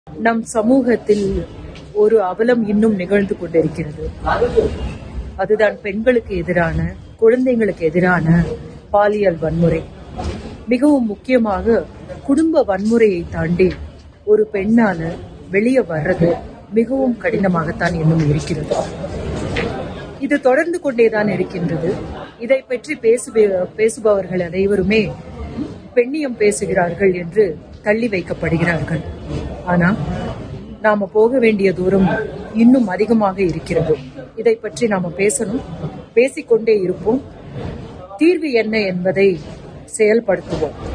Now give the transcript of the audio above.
நம் சமூகத்தில் ஒரு அவலம் இன்னும் நிகழ்ந்து கொண்டிருக்கிறது அதுதான் பெண்களுக்கு எதிரான குழந்தைங்களுக்கு எதிரான பாலியல் வன்முறை மிகவும் முக்கியமாக குடும்ப வன்முறையை தாண்டி ஒரு பெண்ணால வெளியே வர்றது மிகவும் கடினமாகத்தான் இன்னும் இருக்கிறது இது தொடர்ந்து கொண்டேதான் இருக்கின்றது இதை பற்றி பேசுப பேசுபவர்கள் அனைவருமே பெண்ணியம் பேசுகிறார்கள் என்று தள்ளி வைக்கப்படுகிறார்கள் ஆனா நாம போக வேண்டிய தூரம் இன்னும் அதிகமாக இருக்கிறது இதை பற்றி நாம பேசணும் பேசிக்கொண்டே இருப்போம் தீர்வு என்ன என்பதை செயல்படுத்துவோம்